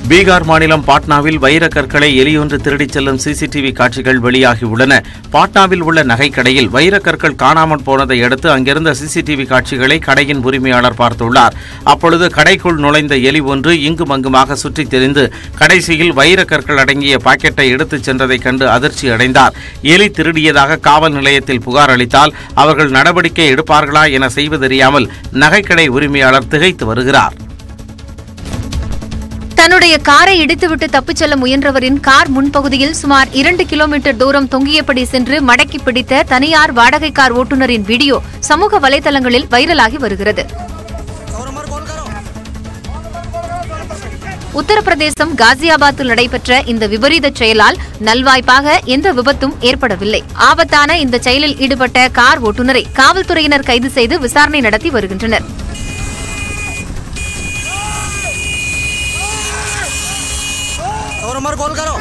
பீகார் மாநிலம் பாட்னாவில் வைரக் கற்களை எலியொன்று திருடிச் செல்லும் சிசிடிவி காட்சிகள் வெளியாகியுள்ளன பாட்னாவில் உள்ள நகைக்கடையில் வைரக் கற்கள் காணாமல் போனதை அடுத்து அங்கிருந்த சிசிடிவி காட்சிகளை கடையின் உரிமையாளர் பார்த்துள்ளார் அப்பொழுது கடைக்குள் நுழைந்த எலி ஒன்று இங்கும் அங்குமாக சுற்றித் திரிந்து கடைசியில் வைரக் கற்கள் அடங்கிய பாக்கெட்டை எடுத்துச் சென்றதைக் கண்டு அதிர்ச்சி அடைந்தார் எலி திருடியதாக காவல் நிலையத்தில் புகார் அளித்தால் அவர்கள் நடவடிக்கை எடுப்பார்களா என செய்வதறியாமல் நகைக்கடை உரிமையாளர் திகைத்து வருகிறார் தன்னுடைய காரை இடித்துவிட்டு தப்பிச் செல்ல முயன்றவரின் கார் முன்பகுதியில் சுமார் இரண்டு கிலோமீட்டர் தூரம் தொங்கியபடி சென்று மடக்கி பிடித்த தனியார் வாடகை கார் ஓட்டுநரின் வீடியோ சமூக வலைதளங்களில் வைரலாகி வருகிறது உத்தரப்பிரதேசம் காசியாபாத்தில் நடைபெற்ற இந்த விபரீத செயலால் நல்வாய்ப்பாக எந்த விபத்தும் ஏற்படவில்லை ஆபத்தான இந்த செயலில் ஈடுபட்ட கார் ஓட்டுநரை காவல்துறையினர் கைது செய்து விசாரணை நடத்தி வருகின்றனர் और हमारे कॉल करो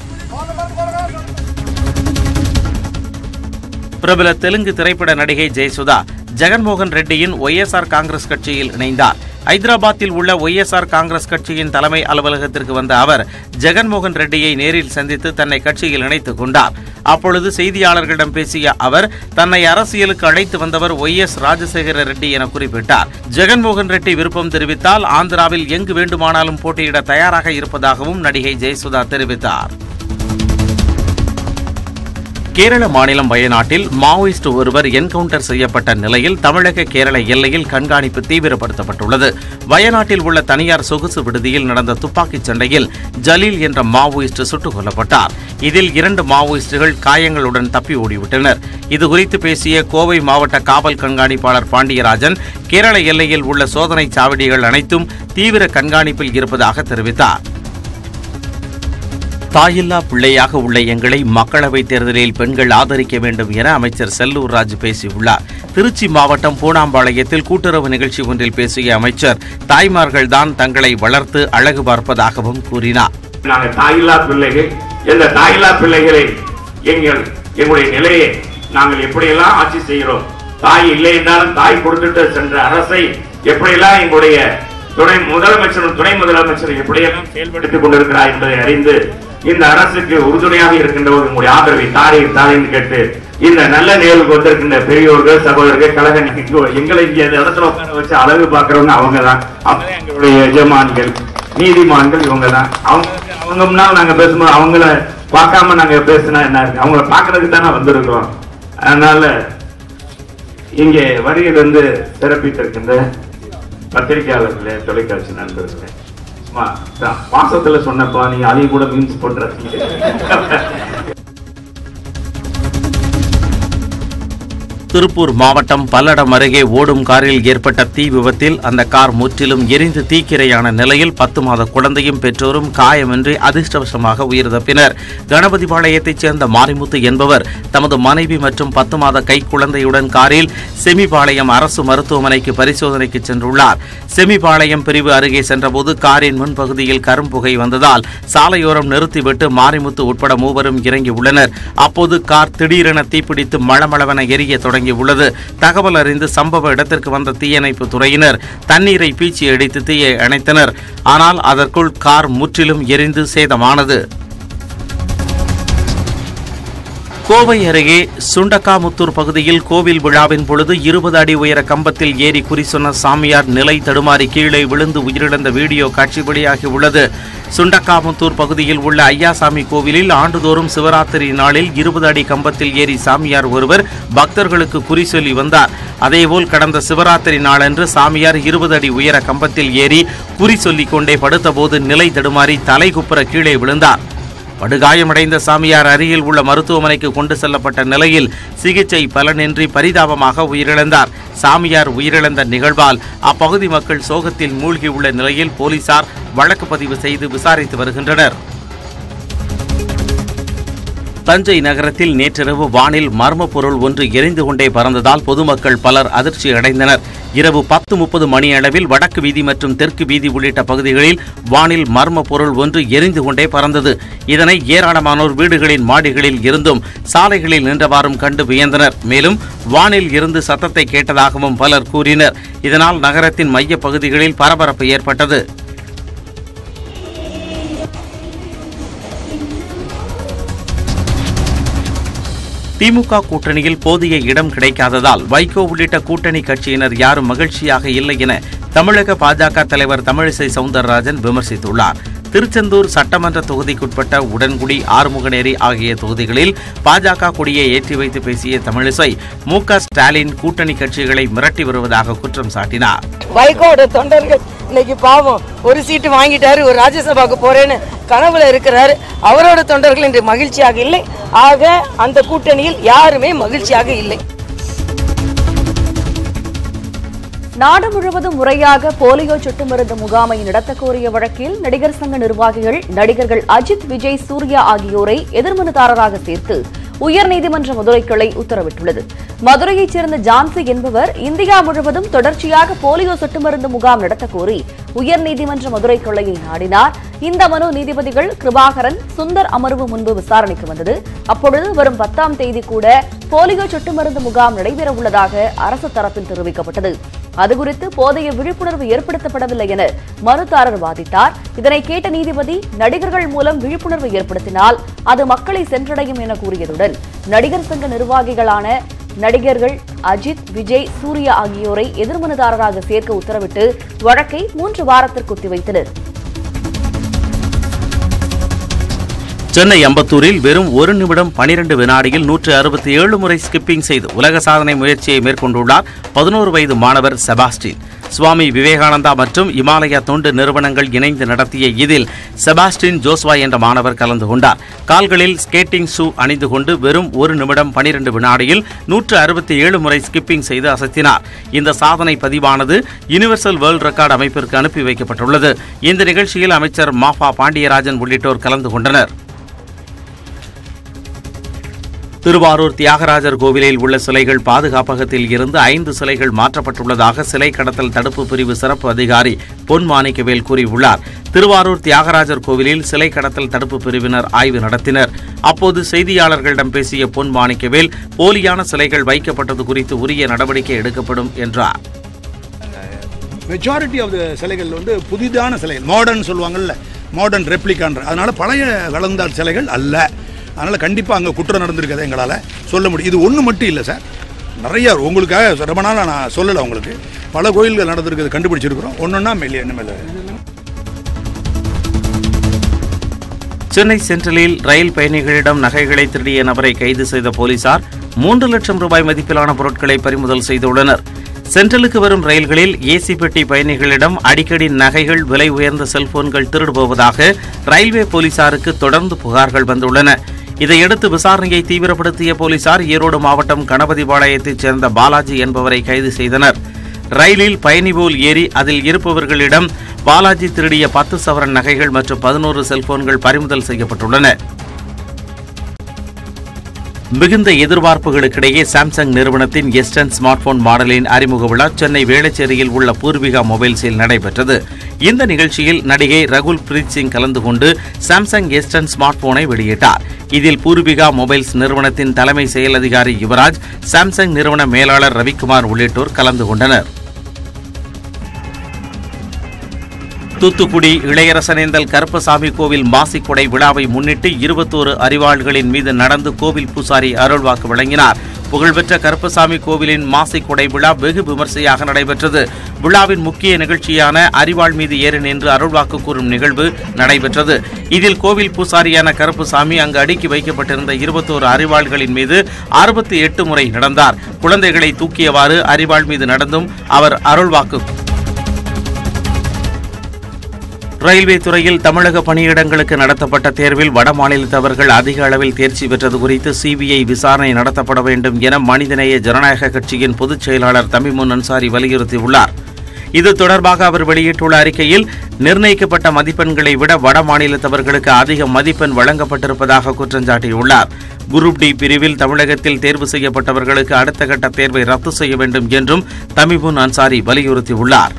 பிரபல தெலுங்கு திரைப்பட நடிகை ஜெயசுதா ஜெகன்மோகன் ரெட்டியின் ஒய்எஸ்ஆர் காங்கிரஸ் கட்சியில் இணைந்தார் ஐதராபாத்தில் உள்ள ஒய்எஸ்ஆர் காங்கிரஸ் கட்சியின் தலைமை அலுவலகத்திற்கு வந்த அவர் ஜெகன்மோகன் ரெட்டியை நேரில் சந்தித்து தன்னை கட்சியில் இணைத்துக் கொண்டார் அப்பொழுது செய்தியாளர்களிடம் பேசிய அவர் தன்னை அரசியலுக்கு அழைத்து வந்தவர் ஒய் எஸ் ராஜசேகர ரெட்டி என குறிப்பிட்டார் ஜெகன்மோகன் ரெட்டி விருப்பம் தெரிவித்தால் ஆந்திராவில் எங்கு வேண்டுமானாலும் போட்டியிட தயாராக இருப்பதாகவும் நடிகை ஜெயசுதா தெரிவித்தார் கேரள மாநிலம் வயநாட்டில் மாவோயிஸ்ட் ஒருவர் என்கவுண்டர் செய்யப்பட்ட நிலையில் தமிழக கேரள எல்லையில் கண்காணிப்பு தீவிரப்படுத்தப்பட்டுள்ளது வயநாட்டில் உள்ள தனியார் சொகுசு விடுதியில் நடந்த துப்பாக்கிச் சண்டையில் ஜலீல் என்ற மாவோயிஸ்ட் சுட்டுக் கொல்லப்பட்டார் இதில் இரண்டு மாவோயிஸ்டுகள் காயங்களுடன் தப்பி ஓடிவிட்டனர் இதுகுறித்து பேசிய கோவை மாவட்ட காவல் கண்காணிப்பாளர் பாண்டியராஜன் கேரள எல்லையில் உள்ள சோதனை சாவடிகள் அனைத்தும் தீவிர கண்காணிப்பில் இருப்பதாக தெரிவித்தார் தாயில்லா பிள்ளையாக உள்ள எங்களை மக்களவைத் தேர்தலில் பெண்கள் ஆதரிக்க வேண்டும் என அமைச்சர் செல்லூர் ராஜு பேசியுள்ளார் திருச்சி மாவட்டம் பூனாம்பாளையத்தில் கூட்டுறவு நிகழ்ச்சி ஒன்றில் பேசிய அமைச்சர் தாய்மார்கள்தான் தங்களை வளர்த்து அழகு பார்ப்பதாகவும் கூறினார் நாங்கள் தாயில்லா பிள்ளைகள் இந்த தாயில்லா பிள்ளைகளை எங்கள் எங்களுடைய நிலையை நாங்கள் எப்படியெல்லாம் ஆட்சி செய்கிறோம் தாய் இல்லை என்றாலும் தாய் கொடுத்துட்டு சென்ற அரசை எப்படியெல்லாம் எங்களுடைய துணை முதலமைச்சரும் துணை முதலமைச்சர் எப்படியெல்லாம் செயல்படுத்திக் கொண்டிருக்கிறார் என்பதை அறிந்து இந்த அரசுக்கு உறுதுணையாக இருக்கின்ற ஒரு உங்களுடைய ஆதரவை தாரை தாரைன்னு கேட்டு இந்த நல்ல நிகழ்வுக்கு வந்திருக்கின்ற பெரியோர்கள் சகோதரர்கள் கழக நிகழ்வு எங்களை இங்க இந்த இடத்துல உட்கார வச்சு அழகு பார்க்கறவங்க அவங்க தான் அவங்க எங்களுடைய எஜமான்கள் நீதிமான்கள் இவங்க தான் அவங்க அவங்க முன்னால் நாங்க பேசும்போது அவங்கள பார்க்காம நாங்க பேசினா என்ன இருக்கு அவங்கள பார்க்கறதுக்கு தானே வந்திருக்கிறோம் அதனால இங்கே வருகையிலிருந்து சிறப்பித்திருக்கின்ற பத்திரிகையாளர்களே தொலைக்காட்சி நண்பர்களே சும்மா தான் பாசத்துல சொன்னப்பா நீங்க அதையும் கூட மீன்ஸ் பண்றீங்க திருப்பூர் மாவட்டம் பல்லடம் அருகே ஓடும் காரில் ஏற்பட்ட தீ விபத்தில் அந்த கார் முற்றிலும் எரிந்து தீக்கிரையான நிலையில் பத்து மாத குழந்தையும் பெற்றோரும் காயமின்றி அதிர்ஷ்டவசமாக உயிர் தப்பினர் கணபதிபாளையத்தைச் சேர்ந்த மாரிமுத்து என்பவர் தமது மனைவி மற்றும் பத்து மாத கை குழந்தையுடன் காரில் செமிபாளையம் அரசு மருத்துவமனைக்கு பரிசோதனைக்கு சென்றுள்ளார் செமிபாளையம் பிரிவு அருகே சென்றபோது காரின் முன்பகுதியில் கரும்புகை வந்ததால் சாலையோரம் நிறுத்திவிட்டு மாரிமுத்து உட்பட மூவரும் இறங்கியுள்ளனர் அப்போது கார் திடீரென தீப்பிடித்து மளமளவென எரிய தொடங்கியுள்ளது தகவல் அறிந்து சம்பவ இடத்திற்கு வந்த தீயணைப்பு துறையினர் தண்ணீரை பீச்சி அடித்து தீயை அணைத்தனர் ஆனால் அதற்குள் கார் முற்றிலும் எரிந்து சேதமானது கோவை அருகே சுண்டக்காமுத்தூர் பகுதியில் கோவில் விழாவின் பொழுது இருபது அடி உயர கம்பத்தில் ஏறி குறி சொன்ன சாமியார் நிலை தடுமாறி கீழே விழுந்து உயிரிழந்த வீடியோ காட்சி வெளியாகியுள்ளது சுண்டக்காமுத்தூர் பகுதியில் உள்ள ஐயாசாமி கோவிலில் ஆண்டுதோறும் சிவராத்திரி நாளில் இருபது அடி கம்பத்தில் ஏறி சாமியார் ஒருவர் பக்தர்களுக்கு குறி சொல்லி வந்தார் அதேபோல் கடந்த சிவராத்திரி நாளன்று சாமியார் இருபது அடி உயர கம்பத்தில் ஏறி குறி சொல்லிக் கொண்டே படுத்தபோது நிலை தடுமாறி தலைகுப்புற கீழே விழுந்தார் படுகாயமடைந்த சாமியார் அருகில் உள்ள மருத்துவமனைக்கு கொண்டு செல்லப்பட்ட நிலையில் சிகிச்சை பலனின்றி பரிதாபமாக உயிரிழந்தார் சாமியார் உயிரிழந்த நிகழ்வால் அப்பகுதி மக்கள் சோகத்தில் மூழ்கியுள்ள நிலையில் போலீசார் வழக்கு பதிவு செய்து விசாரித்து வருகின்றனர் தஞ்சை நகரத்தில் நேற்றிரவு வானில் மர்ம பொருள் ஒன்று எரிந்து கொண்டே பறந்ததால் பொதுமக்கள் பலர் அதிர்ச்சி அடைந்தனர் இரவு பத்து முப்பது மணி அளவில் வடக்கு வீதி மற்றும் தெற்கு வீதி உள்ளிட்ட பகுதிகளில் வானில் மர்ம பொருள் ஒன்று எரிந்து கொண்டே பறந்தது இதனை ஏராளமானோர் வீடுகளின் மாடிகளில் இருந்தும் சாலைகளில் நின்றவாறும் கண்டு வியந்தனர் மேலும் வானில் இருந்து சத்தத்தை கேட்டதாகவும் பலர் கூறினர் இதனால் நகரத்தின் மைய பகுதிகளில் பரபரப்பு ஏற்பட்டது திமுக கூட்டணியில் போதிய இடம் கிடைக்காததால் வைகோ உள்ளிட்ட கூட்டணி கட்சியினர் யாரும் மகிழ்ச்சியாக இல்லை என தமிழக பாஜக தலைவர் தமிழிசை சவுந்தரராஜன் விமர்சித்துள்ளார் திருச்செந்தூர் சட்டமன்ற தொகுதிக்குட்பட்ட உடன்குடி ஆறுமுகநேரி ஆகிய தொகுதிகளில் பாஜக கொடியை ஏற்றி வைத்து பேசிய தமிழிசை மு க ஸ்டாலின் கூட்டணி கட்சிகளை மிரட்டி வருவதாக குற்றம் சாட்டினார் வைகோட தொண்டர்கள் இன்னைக்கு பாவம் ஒரு சீட்டு வாங்கிட்டாரு ஒரு ராஜ்யசபாக்கு போறேன்னு கனவுல இருக்கிறாரு அவரோட தொண்டர்கள் இன்று மகிழ்ச்சியாக இல்லை ஆக அந்த கூட்டணியில் யாருமே மகிழ்ச்சியாக இல்லை நாடு முழுவதும் முறையாக போலியோ சொட்டு மருந்து முகாமை நடத்த கோரிய வழக்கில் நடிகர் சங்க நிர்வாகிகள் நடிகர்கள் அஜித் விஜய் சூர்யா ஆகியோரை எதிர்மனுதாரராக சேர்த்து உயர்நீதிமன்ற மதுரை கிளை உத்தரவிட்டுள்ளது மதுரையைச் சேர்ந்த ஜான்சி என்பவர் இந்தியா முழுவதும் தொடர்ச்சியாக போலியோ சொட்டு மருந்து முகாம் நடத்த கோரி உயர்நீதிமன்ற மதுரை கிளையை நாடினார் இந்த மனு நீதிபதிகள் கிருபாகரன் சுந்தர் அமர்வு முன்பு விசாரணைக்கு வந்தது அப்பொழுது வரும் பத்தாம் தேதி கூட போலியோ சொட்டு மருந்து முகாம் நடைபெற உள்ளதாக அரசு தரப்பில் தெரிவிக்கப்பட்டது அது குறித்து போதைய விழிப்புணர்வு ஏற்படுத்தப்படவில்லை என மனுதாரர் வாதிட்டார் இதனை கேட்ட நீதிபதி நடிகர்கள் மூலம் விழிப்புணர்வு ஏற்படுத்தினால் அது மக்களை சென்றடையும் என கூறியதுடன் நடிகர் சங்க நிர்வாகிகளான நடிகர்கள் அஜித் விஜய் சூர்யா ஆகியோரை எதிர்மனுதாரராக சேர்க்க உத்தரவிட்டு வழக்கை மூன்று வாரத்திற்கு ஒத்திவைத்தனர் சென்னை அம்பத்தூரில் வெறும் ஒரு நிமிடம் பனிரெண்டு வினாடியில் நூற்று அறுபத்தி ஏழு முறை ஸ்கிப்பிங் செய்து உலக சாதனை முயற்சியை மேற்கொண்டுள்ளார் பதினோரு வயது மாணவர் செபாஸ்டின் சுவாமி விவேகானந்தா மற்றும் இமாலயா தொண்டு நிறுவனங்கள் இணைந்து நடத்திய இதில் செபாஸ்டின் ஜோஸ்வா என்ற மாணவர் கலந்து கொண்டார் கால்களில் ஸ்கேட்டிங் ஷூ அணிந்து கொண்டு வெறும் ஒரு நிமிடம் பனிரெண்டு வினாடியில் நூற்று அறுபத்தி ஏழு முறை ஸ்கிப்பிங் செய்து அசத்தினார் இந்த சாதனை பதிவானது யுனிவர்சல் வேர்ல்ட் ரெக்கார்டு அமைப்பிற்கு அனுப்பி வைக்கப்பட்டுள்ளது இந்த நிகழ்ச்சியில் அமைச்சர் மாஃபா பாண்டியராஜன் உள்ளிட்டோர் கலந்து கொண்டனர் திருவாரூர் தியாகராஜர் கோவிலில் உள்ள சிலைகள் பாதுகாப்பகத்தில் இருந்து ஐந்து சிலைகள் மாற்றப்பட்டுள்ளதாக சிலை கடத்தல் தடுப்பு பிரிவு சிறப்பு அதிகாரி பொன் மாணிக்கவேல் கூறியுள்ளார் திருவாரூர் தியாகராஜர் கோவிலில் சிலை கடத்தல் தடுப்பு பிரிவினர் ஆய்வு நடத்தினர் அப்போது செய்தியாளர்களிடம் பேசிய பொன் மாணிக்கவேல் போலியான சிலைகள் வைக்கப்பட்டது குறித்து உரிய நடவடிக்கை எடுக்கப்படும் என்றார் மெஜாரிட்டி ஆஃப் த சிலைகள் வந்து புதிதான சிலைகள் மாடர்ன் சொல்லுவாங்கல்ல மாடர்ன் ரெப்ளிகான்ற அதனால பழைய வளர்ந்தார் சிலைகள் அல்ல அதனால கண்டிப்பாக அங்கே குற்றம் நடந்திருக்கதை எங்களால் சொல்ல முடியும் இது ஒன்று மட்டும் இல்லை சார் நிறைய உங்களுக்காக ரொம்ப நாளாக நான் சொல்லலை உங்களுக்கு பல கோயில்கள் நடந்திருக்கிறது கண்டுபிடிச்சிருக்கிறோம் ஒன்றுன்னா மேலே என்ன மேலே சென்னை சென்ட்ரலில் ரயில் பயணிகளிடம் நகைகளை திருடிய நபரை கைது செய்த போலீசார் மூன்று லட்சம் ரூபாய் மதிப்பிலான பொருட்களை பறிமுதல் செய்துள்ளனர் சென்ட்ரலுக்கு வரும் ரயில்களில் ஏசி பெட்டி பயணிகளிடம் அடிக்கடி நகைகள் விலை உயர்ந்த செல்போன்கள் திருடுபோவதாக ரயில்வே போலீசாருக்கு தொடர்ந்து புகார்கள் வந்துள்ளன இதையடுத்து விசாரணையை தீவிரப்படுத்திய போலீசார் ஈரோடு மாவட்டம் கணபதிபாளையத்தைச் சேர்ந்த பாலாஜி என்பவரை கைது செய்தனர் ரயிலில் பயணி போல் ஏறி அதில் இருப்பவர்களிடம் பாலாஜி திருடிய பத்து சவரன் நகைகள் மற்றும் பதினோரு செல்போன்கள் பறிமுதல் செய்யப்பட்டுள்ளன மிகுந்த எதிர்பார்ப்புகளுக்கிடையே சாம்சங் நிறுவனத்தின் எஸ்டன் ஸ்மார்ட் போன் மாடலின் அறிமுக விழா சென்னை வேளச்சேரியில் உள்ள பூர்விகா மொபைல்ஸில் நடைபெற்றது இந்த நிகழ்ச்சியில் நடிகை ரகுல் பிரீத் சிங் கலந்து கொண்டு சாம்சங் எஸ்டன் ஸ்மார்ட் போனை வெளியிட்டார் இதில் பூர்விகா மொபைல்ஸ் நிறுவனத்தின் தலைமை செயல் அதிகாரி யுவராஜ் சாம்சங் நிறுவன மேலாளர் ரவிக்குமார் உள்ளிட்டோர் கலந்து கொண்டனர் தூத்துக்குடி இளையரசனேந்தல் கருப்பசாமி கோவில் மாசிக்கொடை விழாவை முன்னிட்டு இருபத்தோரு அறிவாள்களின் மீது நடந்து கோவில் பூசாரி அருள்வாக்கு வழங்கினார் புகழ்பெற்ற கருப்பசாமி கோவிலின் மாசிக்கொடை விழா வெகு விமர்சையாக நடைபெற்றது விழாவின் முக்கிய நிகழ்ச்சியான அறிவாள் மீது ஏறு நின்று அருள்வாக்கு கூறும் நிகழ்வு நடைபெற்றது இதில் கோவில் பூசாரியான கருப்புசாமி அங்கு அடுக்கி வைக்கப்பட்டிருந்த இருபத்தோரு அறிவாள்களின் மீது அறுபத்தி எட்டு முறை நடந்தார் குழந்தைகளை தூக்கியவாறு அறிவாள் மீது நடந்தும் அவர் அருள்வாக்கு ரயில்வே துறையில் தமிழக பணியிடங்களுக்கு நடத்தப்பட்ட தேர்வில் வட மாநிலத்தவர்கள் அதிக அளவில் தேர்ச்சி பெற்றது குறித்து சிபிஐ விசாரணை நடத்தப்பட வேண்டும் என மனிதநேய ஜனநாயக கட்சியின் பொதுச் செயலாளர் தமிமுன் அன்சாரி வலியுறுத்தியுள்ளார் இது தொடர்பாக அவர் வெளியிட்டுள்ள அறிக்கையில் நிர்ணயிக்கப்பட்ட மதிப்பெண்களை விட வட மாநிலத்தவர்களுக்கு அதிக மதிப்பெண் வழங்கப்பட்டிருப்பதாக குற்றம் சாட்டியுள்ளார் குரூப் டி பிரிவில் தமிழகத்தில் தேர்வு செய்யப்பட்டவர்களுக்கு அடுத்த கட்ட தேர்வை ரத்து செய்ய வேண்டும் என்றும் தமிமுன் அன்சாரி வலியுறுத்தியுள்ளார்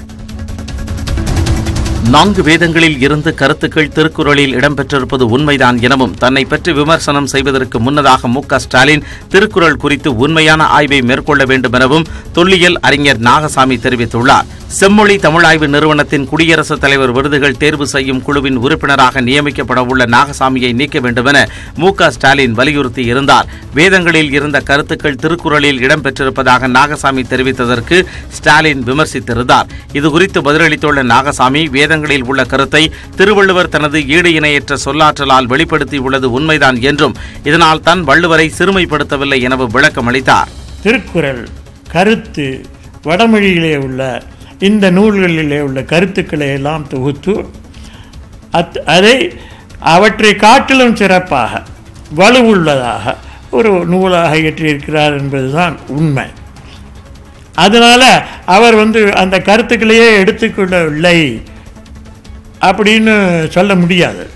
நான்கு வேதங்களில் இருந்து கருத்துக்கள் திருக்குறளில் இடம்பெற்றிருப்பது உண்மைதான் எனவும் தன்னை பற்றி விமர்சனம் செய்வதற்கு முன்னதாக மு க ஸ்டாலின் திருக்குறள் குறித்து உண்மையான ஆய்வை மேற்கொள்ள வேண்டும் எனவும் தொல்லியல் அறிஞர் நாகசாமி தெரிவித்துள்ளார் செம்மொழி தமிழாய்வு நிறுவனத்தின் குடியரசுத் தலைவர் விருதுகள் தேர்வு செய்யும் குழுவின் உறுப்பினராக நியமிக்கப்பட உள்ள நாகசாமியை நீக்க வேண்டுமென மு க ஸ்டாலின் வலியுறுத்தி இருந்தார் வேதங்களில் இருந்த கருத்துக்கள் திருக்குறளில் இடம்பெற்றிருப்பதாக நாகசாமி தெரிவித்ததற்கு ஸ்டாலின் விமர்சித்திருந்தார் இதுகுறித்து பதிலளித்துள்ள நாகசாமி வேதங்களில் உள்ள கருத்தை திருவள்ளுவர் தனது ஈடு இணையற்ற சொல்லாற்றலால் வெளிப்படுத்தியுள்ளது உண்மைதான் என்றும் இதனால் தான் வள்ளுவரை சிறுமைப்படுத்தவில்லை எனவும் விளக்கம் அளித்தார் திருக்குறள் கருத்து வடமொழியிலே உள்ள இந்த நூல்களிலே உள்ள கருத்துக்களை எல்லாம் தொகுத்து அத் அதை அவற்றை காட்டிலும் சிறப்பாக வலுவுள்ளதாக ஒரு நூலாக இயற்றியிருக்கிறார் என்பதுதான் உண்மை அதனால் அவர் வந்து அந்த கருத்துக்களையே எடுத்துக்கொள்ளவில்லை அப்படின்னு சொல்ல முடியாது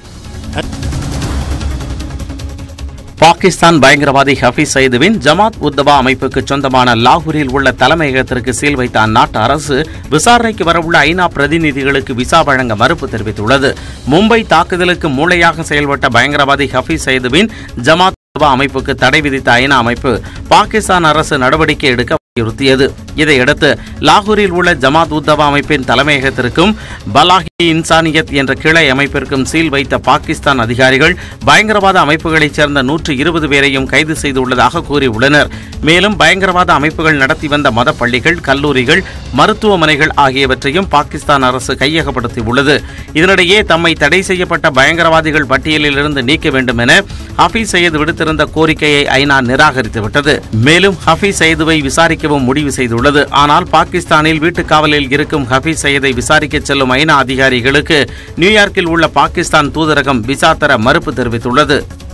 பாகிஸ்தான் பயங்கரவாதி ஹபீஸ் சயீதுவின் ஜமாத் உத்தவா அமைப்புக்கு சொந்தமான லாகூரில் உள்ள தலைமையகத்திற்கு சீல் வைத்த அந்நாட்டு அரசு விசாரணைக்கு வரவுள்ள ஐநா பிரதிநிதிகளுக்கு விசா வழங்க மறுப்பு தெரிவித்துள்ளது மும்பை தாக்குதலுக்கு மூளையாக செயல்பட்ட பயங்கரவாதி ஹபீஸ் சயீதுவின் ஜமாத் உத்தவா அமைப்புக்கு தடை விதித்த ஐநா அமைப்பு பாகிஸ்தான் அரசு நடவடிக்கை எடுக்க வலியுறுத்தியது இதையடுத்து லாகூரில் உள்ள ஜமாத் உத்தவா அமைப்பின் தலைமையகத்திற்கும் பலாஹி இன்சானியத் என்ற கிளை அமைப்பிற்கும் சீல் வைத்த பாகிஸ்தான் அதிகாரிகள் பயங்கரவாத அமைப்புகளைச் சேர்ந்த நூற்று இருபது பேரையும் கைது செய்துள்ளதாக கூறியுள்ளனர் மேலும் பயங்கரவாத அமைப்புகள் நடத்தி வந்த மத பள்ளிகள் கல்லூரிகள் மருத்துவமனைகள் ஆகியவற்றையும் பாகிஸ்தான் அரசு கையகப்படுத்தியுள்ளது இதனிடையே தம்மை தடை செய்யப்பட்ட பயங்கரவாதிகள் பட்டியலில் இருந்து நீக்க வேண்டும் என ஹபீஸ் சையது விடுத்திருந்த கோரிக்கையை ஐநா நிராகரித்துவிட்டது மேலும் ஹபீஸ் சையதுவை விசாரிக்கவும் முடிவு செய்துள்ளது ஆனால் பாகிஸ்தானில் வீட்டுக் காவலில் இருக்கும் ஹபீஸ் சையதை விசாரிக்கச் செல்லும் ஐநா அதிகாரிகளுக்கு நியூயார்க்கில் உள்ள பாகிஸ்தான் தூதரகம் விசா தர மறுப்பு தெரிவித்துள்ளது